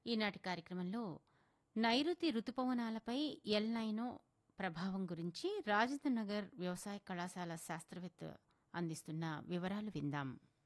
ఈనాటి కార్యక్రమంలో నైరుతి రుతుపవనాలపై ఎల్ నైనో ప్రభావం గురించి రాజేంద్ర నగర్ వ్యవసాయ కళాశాల శాస్త్రవేత్త అందిస్తున్న వివరాలు విందాం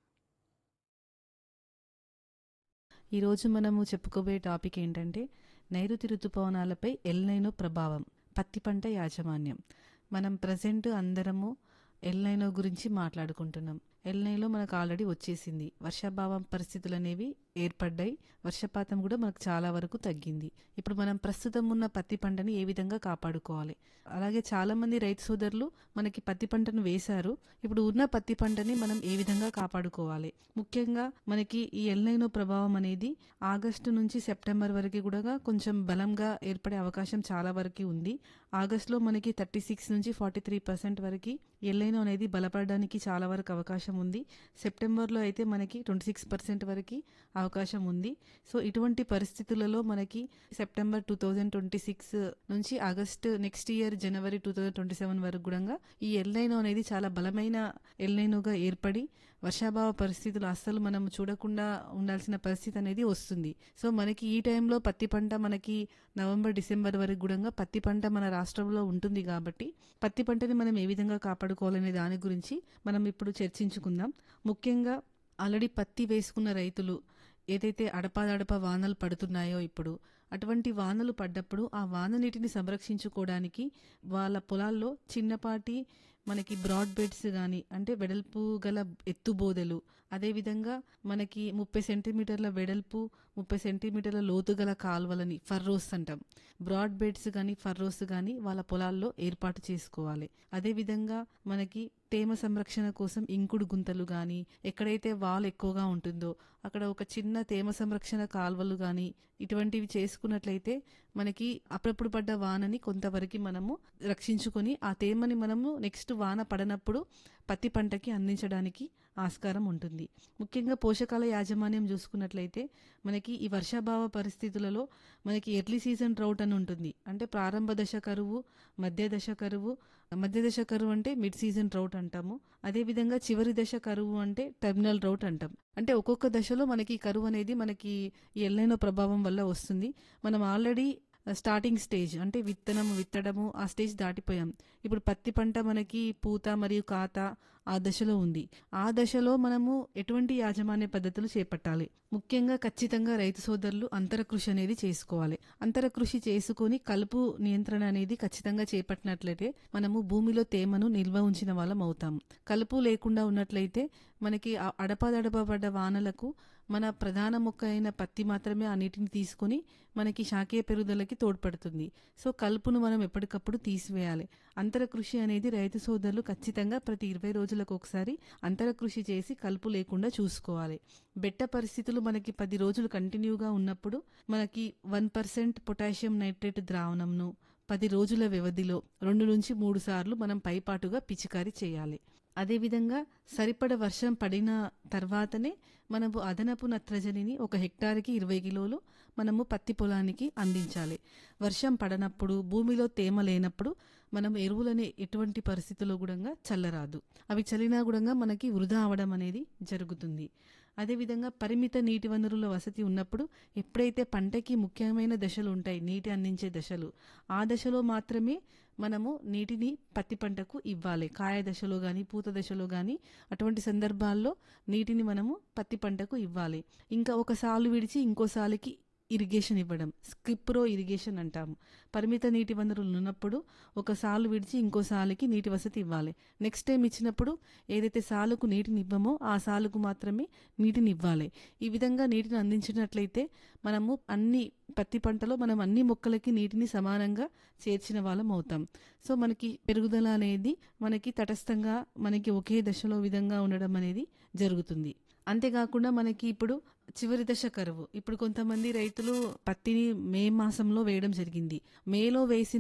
ఈరోజు మనము చెప్పుకోబోయే టాపిక్ ఏంటంటే నైరుతి ఋతుపవనాలపై ఎల్నైనో ప్రభావం పత్తి పంట యాజమాన్యం మనం ప్రజెంట్ అందరము ఎల్నైనో గురించి మాట్లాడుకుంటున్నాం ఎల్నైలో మనకు ఆల్రెడీ వచ్చేసింది వర్షాభావం పరిస్థితులు అనేవి ఏర్పడ్డాయి వర్షపాతం కూడా మనకు చాలా వరకు తగ్గింది ఇప్పుడు మనం ప్రస్తుతం ఉన్న పత్తి పంటని ఏ విధంగా కాపాడుకోవాలి అలాగే చాలా మంది రైతు సోదరులు మనకి పత్తి పంటను వేశారు ఇప్పుడు ఉన్న పత్తి పంటని మనం ఏ విధంగా కాపాడుకోవాలి ముఖ్యంగా మనకి ఈ ఎల్నైనో ప్రభావం అనేది ఆగస్టు నుంచి సెప్టెంబర్ వరకు కూడా కొంచెం బలంగా ఏర్పడే అవకాశం చాలా వరకు ఉంది ఆగస్టులో మనకి థర్టీ సిక్స్ నుంచి ఫార్టీ త్రీ పర్సెంట్ వరకు ఎల్ఐనో అనేది బలపడడానికి చాలా వరకు అవకాశం ఉంది సెప్టెంబర్లో అయితే మనకి ట్వంటీ సిక్స్ పర్సెంట్ వరకు అవకాశం ఉంది సో ఇటువంటి పరిస్థితులలో మనకి September two thousand twenty six నుంచి ఆగస్ట్ నెక్స్ట్ ఇయర్ జనవరి టూ థౌజండ్ ట్వంటీ సెవెన్ వరకు కూడా ఈ ఎల్ఐనో అనేది చాలా బలమైన ఎల్ఐనోగా ఏర్పడి వర్షాభావ పరిస్థితులు అస్సలు మనం చూడకుండా ఉండాల్సిన పరిస్థితి అనేది వస్తుంది సో మనకి ఈ టైంలో పత్తి పంట మనకి నవంబర్ డిసెంబర్ వరకు కూడా పత్తి పంట మన రాష్ట్రంలో ఉంటుంది కాబట్టి పత్తి పంటని మనం ఏ విధంగా కాపాడుకోవాలనే దాని గురించి మనం ఇప్పుడు చర్చించుకుందాం ముఖ్యంగా ఆల్రెడీ పత్తి వేసుకున్న రైతులు ఏదైతే అడపాదడప వానలు పడుతున్నాయో ఇప్పుడు అటువంటి వానలు పడ్డప్పుడు ఆ వాన నీటిని సంరక్షించుకోవడానికి వాళ్ళ పొలాల్లో చిన్నపాటి మనకి బ్రాడ్ బెడ్స్ కానీ అంటే వెడల్పు గల ఎత్తుబోదెలు అదేవిధంగా మనకి ముప్పై సెంటీమీటర్ల వెడల్పు ముప్పై సెంటీమీటర్ల లోతు గల కాలువలని ఫర్రోస్ అంటాం బ్రాడ్ బెడ్స్ కానీ ఫర్రోస్ కానీ వాళ్ళ పొలాల్లో ఏర్పాటు చేసుకోవాలి అదేవిధంగా మనకి తేమ సంరక్షణ కోసం ఇంకుడు గుంతలు కానీ ఎక్కడైతే వాల్ ఎక్కువగా ఉంటుందో అక్కడ ఒక చిన్న తేమ సంరక్షణ కాలువలు కానీ ఇటువంటివి చేసుకున్నట్లయితే మనకి అప్పుడప్పుడు పడ్డ వానని కొంతవరకు మనము రక్షించుకొని ఆ తేమని మనము నెక్స్ట్ వాన పడనప్పుడు పత్తి పంటకి అందించడానికి ఆస్కారం ఉంటుంది ముఖ్యంగా పోషకాల యాజమాన్యం చూసుకున్నట్లయితే మనకి ఈ వర్షాభావ పరిస్థితులలో మనకి ఎర్లీ సీజన్ డ్రౌట్ అని ఉంటుంది అంటే ప్రారంభ దశ కరువు మధ్య దశ కరువు మధ్య దశ కరువు అంటే మిడ్ సీజన్ డ్రౌట్ అంటాము అదేవిధంగా చివరి దశ కరువు అంటే టెర్మినల్ డ్రౌట్ అంటాం అంటే ఒక్కొక్క దశలో మనకి కరువు అనేది మనకి ఈ ఎల్లైన ప్రభావం వల్ల వస్తుంది మనం ఆల్రెడీ స్టార్టింగ్ స్టేజ్ అంటే విత్తనం విత్తడము ఆ స్టేజ్ దాటిపోయాం ఇప్పుడు పత్తి పంట మనకి పూత మరియు కాత ఆ దశలో ఉంది ఆ దశలో మనము ఎటువంటి యాజమాన్య పద్ధతులు చేపట్టాలి ముఖ్యంగా ఖచ్చితంగా రైతు సోదరులు అంతర కృషి అనేది చేసుకోవాలి అంతర కృషి చేసుకొని కలుపు నియంత్రణ అనేది ఖచ్చితంగా చేపట్టినట్లయితే మనము భూమిలో తేమను నిల్వ ఉంచిన వాళ్ళం అవుతాం కలుపు లేకుండా ఉన్నట్లయితే మనకి అడపదడప పడ్డ వానలకు మన ప్రధాన మొక్క అయిన పత్తి మాత్రమే ఆ నీటిని తీసుకొని మనకి శాఖీయ పెరుగుదలకి తోడ్పడుతుంది సో కలుపును మనం ఎప్పటికప్పుడు తీసివేయాలి అంతర కృషి అనేది రైతు సోదరులు ఖచ్చితంగా ప్రతి ఇరవై రోజులకు ఒకసారి అంతర కృషి చేసి కలుపు లేకుండా చూసుకోవాలి బెట్ట పరిస్థితులు మనకి పది రోజులు కంటిన్యూగా ఉన్నప్పుడు మనకి వన్ పర్సెంట్ పొటాషియం నైట్రేట్ ద్రావణంను పది రోజుల వ్యవధిలో రెండు నుంచి మూడు సార్లు మనం పైపాటుగా పిచికారీ చేయాలి అదేవిధంగా సరిపడ వర్షం పడిన తర్వాతనే మనము అదనపు నత్రజనిని ఒక హెక్టార్కి ఇరవై కిలోలు మనము పత్తి పొలానికి అందించాలి వర్షం పడనప్పుడు భూమిలో తేమ లేనప్పుడు మనం ఎరువులని ఎటువంటి పరిస్థితుల్లో కూడా చల్లరాదు అవి చల్లినా కూడా మనకి వృధా అవడం అనేది జరుగుతుంది అదేవిధంగా పరిమిత నీటి వనరుల వసతి ఉన్నప్పుడు ఎప్పుడైతే పంటకి ముఖ్యమైన దశలు ఉంటాయి నీటి అందించే దశలు ఆ దశలో మాత్రమే మనము నీటిని పత్తి పంటకు ఇవ్వాలి కాయ దశలో కానీ పూత దశలో కానీ అటువంటి సందర్భాల్లో నీటిని మనము పత్తి పంటకు ఇవ్వాలి ఇంకా ఒక సాలు విడిచి ఇంకో సాలుకి ఇరిగేషన్ ఇవ్వడం స్క్రిప్రో ఇరిగేషన్ అంటాము పరిమిత నీటి వనరులు ఉన్నప్పుడు ఒక సాలు విడిచి ఇంకో సాలుకి నీటి వసతి ఇవ్వాలి నెక్స్ట్ టైం ఇచ్చినప్పుడు ఏదైతే సాలుకు నీటిని ఇవ్వమో ఆ సాలుకు మాత్రమే నీటిని ఇవ్వాలి ఈ విధంగా నీటిని అందించినట్లయితే మనము అన్ని పత్తి పంటలో మనం అన్ని మొక్కలకి నీటిని సమానంగా చేర్చిన వాళ్ళం అవుతాం సో మనకి పెరుగుదల అనేది మనకి తటస్థంగా మనకి ఒకే దశలో విధంగా ఉండడం అనేది జరుగుతుంది అంతేకాకుండా మనకి ఇప్పుడు చివరి దశ కరువు ఇప్పుడు కొంతమంది రైతులు పత్తిని మే మాసంలో వేయడం జరిగింది మేలో వేసిన